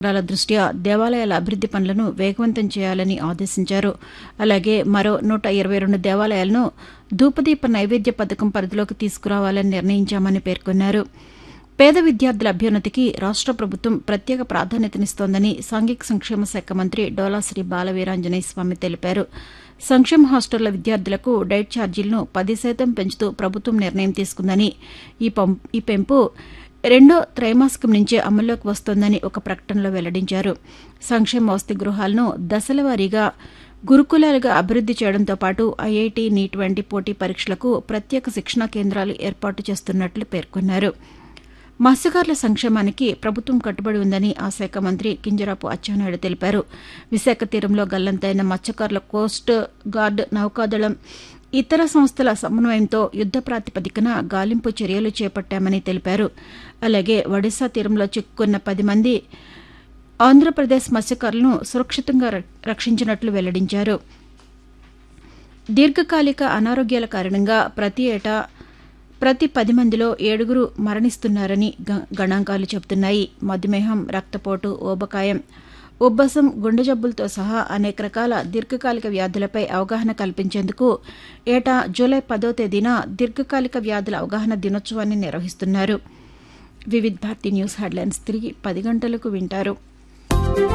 అవసరాల దృష్ట్యా దేవాలయాల అభివృద్ది పనులను వేగవంతం చేయాలని ఆదేశించారు అలాగే మరో నూట ఇరవై రెండు దేవాలయాలను ధూపదీప నైవేద్య పథకం పరిధిలోకి తీసుకురావాలని నిర్ణయించామని పేర్కొన్నారు పేద విద్యార్థుల అభ్యున్నతికి రాష్ట ప్రభుత్వం ప్రత్యేక ప్రాధాన్యతనిస్తోందని సాంఘిక సంక్షేమ శాఖ మంత్రి డోలాశ్రీ బాలవీరాంజనేయ స్వామి తెలిపారు సంక్షేమ హాస్టళ్ల విద్యార్థులకు డైట్ ఛార్జీలను పది శాతం పెంచుతూ ప్రభుత్వం నిర్ణయం తీసుకుందని ఈ పం ఈ పెంపు రెండో త్రైమాసికం నుంచే అమల్లోకి వస్తోందని ఒక ప్రకటనలో వెల్లడించారు సంక్షేమ వసతి గృహాలను దశల వారీగా గురుకులాలుగా అభివృద్ది చేయడంతో పాటు ఐఐటి నీట్ వంటి పోటీ పరీక్షలకు ప్రత్యేక శిక్షణా కేంద్రాలు ఏర్పాటు చేస్తున్నట్లు పేర్కొన్నారు మత్స్యకారుల సంక్షేమానికి ప్రభుత్వం కట్టుబడి ఉందని ఆ శాఖ మంత్రి కింజరాపు అచ్చెన్నాయుడు తెలిపారు విశాఖ తీరంలో గల్లంతైన మత్స్యకారుల కోస్ట్ గార్డ్ నౌకాదళం ఇతర సంస్థల సమన్వయంతో యుద్ద ప్రాతిపదికన గాలింపు చర్యలు చేపట్టామని తెలిపారు అలాగే ఒడిశా తీరంలో చిక్కుకున్న పది మంది ఆంధ్రప్రదేశ్ మత్స్యకారులను సురక్షితంగా రక్షించినట్లు వెల్లడించారు దీర్ఘకాలిక అనారోగ్యాల కారణంగా ప్రతి ఏటా ప్రతి పది మందిలో ఏడుగురు మరణిస్తున్నారని గణాంకాలు చెబుతున్నాయి మధుమేహం రక్తపోటు ఊబకాయం ఉబ్బసం గుండె జబ్బులతో సహా అనేక రకాల దీర్ఘకాలిక వ్యాధులపై అవగాహన కల్పించేందుకు ఏటా జూలై పదో తేదీన దీర్ఘకాలిక వ్యాధుల అవగాహన దినోత్సవాన్ని నిర్వహిస్తున్నారు వివిధ్ భారతి న్యూస్ హెడ్లైన్స్ తిరిగి పది గంటలకు వింటారు